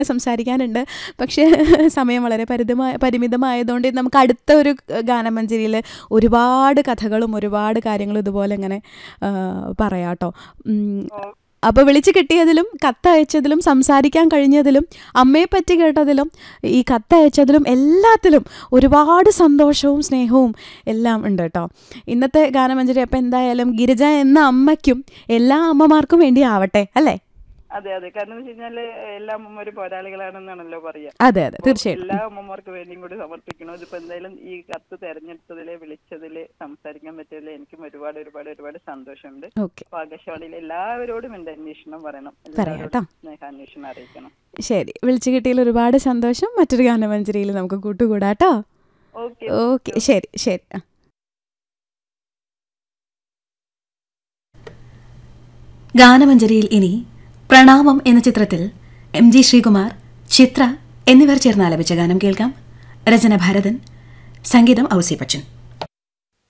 സംസാരിക്കാനുണ്ട് പക്ഷേ സമയം വളരെ പരിമിതമായ പരിമിതമായതുകൊണ്ട് നമുക്ക് അടുത്ത ഒരു ഗാനമഞ്ജരിയിൽ ഒരുപാട് കഥകളും ഒരുപാട് കാര്യങ്ങളും ഇതുപോലെ ഇങ്ങനെ ആ, പറയാം കേട്ടോ ഉം, അപ്പോൾ വിളിച്ച് കിട്ടിയതിലും കത്തയച്ചതിലും സംസാരിക്കാൻ കഴിഞ്ഞതിലും അമ്മയെ പറ്റി കേട്ടതിലും ഈ കത്തയച്ചതിലും എല്ലാത്തിലും ഒരുപാട് സന്തോഷവും സ്നേഹവും എല്ലാം ഉണ്ട് കേട്ടോ ഇന്നത്തെ ഗാനമഞ്ജരി അപ്പം എന്തായാലും ഗിരിജ എന്ന അമ്മയ്ക്കും എല്ലാ അമ്മമാർക്കും വേണ്ടി ആവട്ടെ അല്ലേ അതെ അതെ കാരണം എന്ന് വെച്ച് കഴിഞ്ഞാല് എല്ലാ അമ്മമാരും പോരാളികളാണെന്നാണല്ലോ പറയാ അതെ അതെ തീർച്ചയായിട്ടും എല്ലാ അമ്മമാർക്ക് വേണ്ടിയും കൂടി സമർപ്പിക്കണം ഇതിപ്പോ എന്തായാലും ഈ കത്ത് തെരഞ്ഞെടുത്തതില് വിളിച്ചതില് സംസാരിക്കാൻ പറ്റിയതിൽ എനിക്കും ഒരുപാട് ഒരുപാട് ഒരുപാട് സന്തോഷമുണ്ട് ഓക്കെ അപ്പൊ ആകാശവാണിയിൽ എല്ലാവരോടും എന്റെ അന്വേഷണം പറയണം പറയാം കേട്ടോ. എല്ലാവരോടും സ്നേഹാന്വേഷണം അറിയിക്കണം ശരി വിളിച്ചു കിട്ടിയതിൽ ഒരുപാട് സന്തോഷം മറ്റൊരു ഗാനമഞ്ജരിയിൽ നമുക്ക് കൂട്ടുകൂടാട്ടോ ഓക്കെ ഓക്കെ ശരി ശരി ആ ഗാനമഞ്ജരിയിൽ ഇനി പ്രണാമം എന്ന ചിത്രത്തിൽ എം ജി ശ്രീകുമാർ ചിത്ര എന്നിവർ ചേർന്ന് ആലപിച്ച ഗാനം കേൾക്കാം രചന ഭാരതൻ സംഗീതം ഔസി ബച്ചൻ